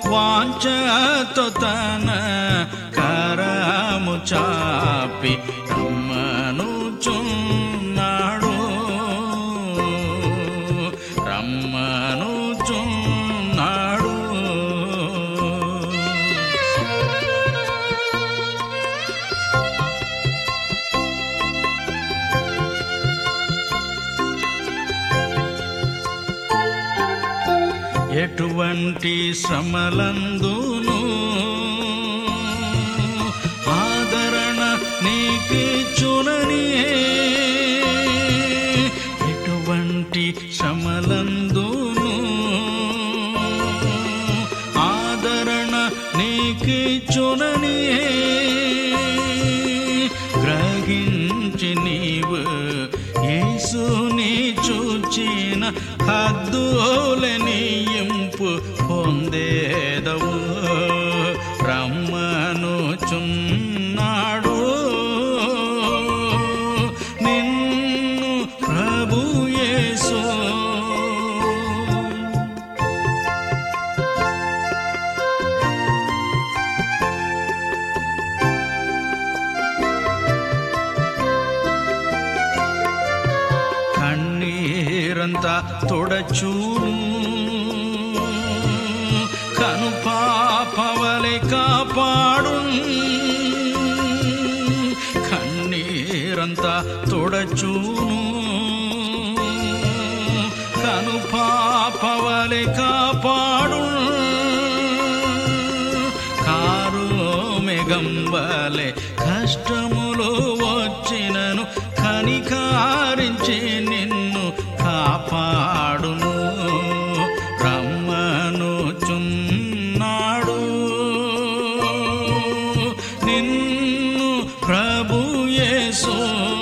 వాంఛతో తన కరము చాపి రమ్మనుచున్నాడు రమ్మనుచున్నాడు ఎటువంటి శ్రమలందును ఆదరణ నీకిచ్చునని ఎటువంటి శ్రమలందును ఆదరణ నీకిచ్చునని గ్రహించి నీవు యేసుని చూచిన హద్దులనియింపు పొందేదవు రమ్మనుచున్నాడు నిన్ను ప్రభు యేసు కన్నీరంతా తొడచూను కను పాపవలె కాపాడు కన్నీరంతా తొడచూను కను పాపవలె కాపాడు కారు మెగంబలే కష్టములు వచ్చినను కనికారించి నిన్ను కాపాడును రమ్మనుచున్నాడు నిన్ను ప్రభు యేసు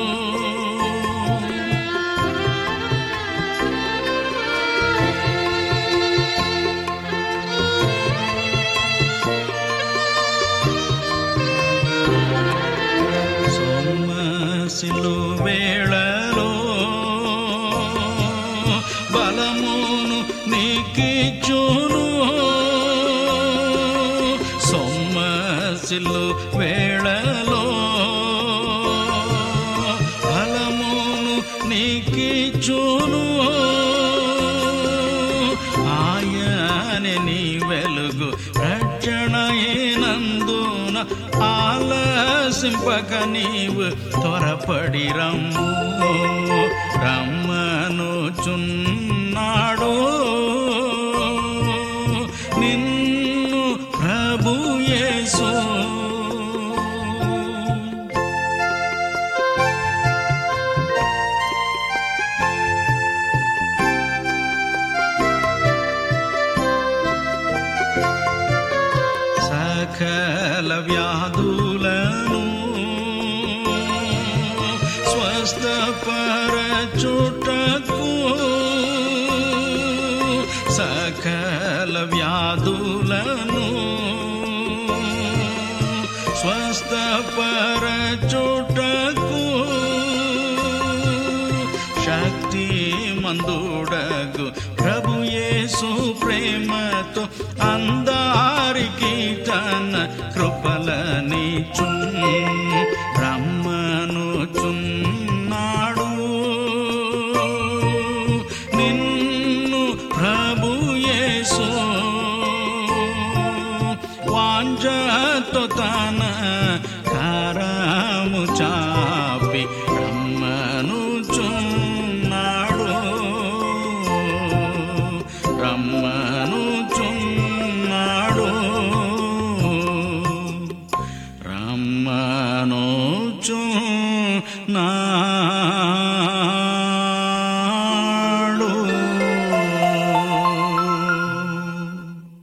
సొమ్మసిలు వేళలో బలమును నీకిచ్చును సొమ్మసిలు వేళలో బలమును నీకిచ్చును ఆయనే నీ వెలుగు రక్షణయేనందున ఆలసింపక నీవు త్వరపడి రమ్ము రమ్మనుచున్నాడు నిన్ను ప్రభు యేసు సకల వ్యాధులను స్వస్థపరచుటకు సకల వ్యాధులను స్వస్థపరచుటకు శక్తి మందుడగు ప్రభు యేసు ప్రేమతో అందారికి తన కృపలనిచు రమ్మనుచున్నాడు నిన్ను ప్రభు యేసు వాంఛతో తన కరము చాపి